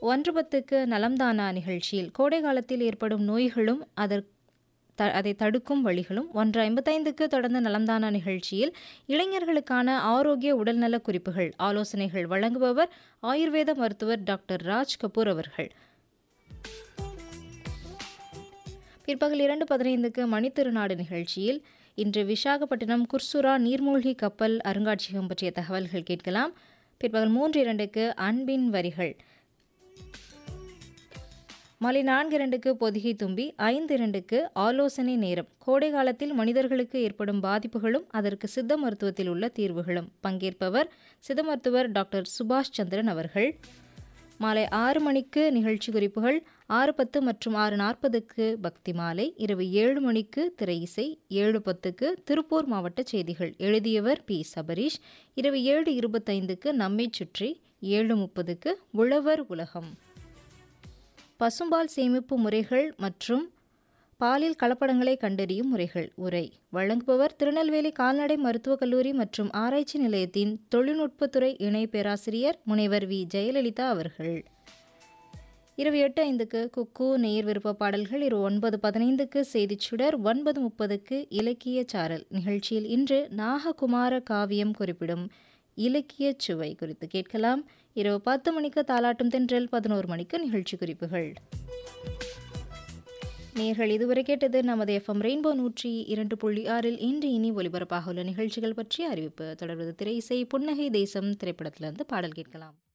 ஒன்று பத்துக்கு நலம்தானா நிகழ்ச்சியில் கோடை காலத்தில் ஏற்படும் நோய்களும் அதற் த அதை தடுக்கும் வழிகளும் ஒன்று ஐம்பத்தைந்துக்கு தொடர்ந்து நலம்தானா நிகழ்ச்சியில் இளைஞர்களுக்கான ஆரோக்கிய உடல்நல குறிப்புகள் ஆலோசனைகள் வழங்குபவர் ஆயுர்வேத மருத்துவர் டாக்டர் ராஜ் கபூர் அவர்கள் பிற்பகல் இரண்டு பதினைந்துக்கு மணித்திருநாடு நிகழ்ச்சியில் இன்று விசாகப்பட்டினம் குர்சுரா நீர்மூழ்கி கப்பல் அருங்காட்சியகம் பற்றிய தகவல்கள் கேட்கலாம் பிற்பகல் மூன்று இரண்டுக்கு அன்பின் வரிகள் மாலை நான்கு இரண்டுக்கு பொதிகை தும்பி ஐந்து இரண்டுக்கு ஆலோசனை நேரம் கோடை காலத்தில் மனிதர்களுக்கு ஏற்படும் பாதிப்புகளும் அதற்கு சித்த மருத்துவத்தில் உள்ள தீர்வுகளும் பங்கேற்பவர் சித்த மருத்துவர் டாக்டர் சுபாஷ் சந்திரன் அவர்கள் மாலை ஆறு மணிக்கு நிகழ்ச்சி குறிப்புகள் ஆறு பத்து மற்றும் ஆறு நாற்பதுக்கு பக்தி மாலை இரவு ஏழு மணிக்கு திரை இசை ஏழு பத்துக்கு திருப்பூர் மாவட்ட செய்திகள் எழுதியவர் பி சபரீஷ் இரவு ஏழு இருபத்தைந்துக்கு நம்மை சுற்றி ஏழு முப்பதுக்கு உழவர் உலகம் பசும்பால் சேமிப்பு முறைகள் மற்றும் பாலில் கலப்படங்களை கண்டறியும் முறைகள் உரை வழங்குபவர் திருநெல்வேலி கால்நடை மருத்துவக் கல்லூரி மற்றும் ஆராய்ச்சி நிலையத்தின் தொழில்நுட்பத்துறை இணை பேராசிரியர் முனைவர் வி ஜெயலலிதா அவர்கள் இரவு எட்டு ஐந்துக்கு குக்கு நேர் விருப்ப பாடல்கள் இரவு ஒன்பது பதினைந்துக்கு செய்திச் சுடர் ஒன்பது முப்பதுக்கு இலக்கிய சாரல் நிகழ்ச்சியில் இன்று நாககுமார காவியம் குறிப்பிடும் இலக்கிய சுவை குறித்து கேட்கலாம் இரவு பத்து மணிக்கு தாலாட்டும் தென்றல் பதினோரு மணிக்கு நிகழ்ச்சி குறிப்புகள் நேர்கள் இதுவரை கேட்டது நமது எஃப்எம் ரெயின்போ நூற்றி இரண்டு புள்ளி ஆறில் இன்று இனி ஒலிபரப்பாக உள்ள நிகழ்ச்சிகள் பற்றிய அறிவிப்பு தொடர்வது திரை இசை புன்னகை தேசம் திரைப்படத்திலிருந்து பாடல் கேட்கலாம்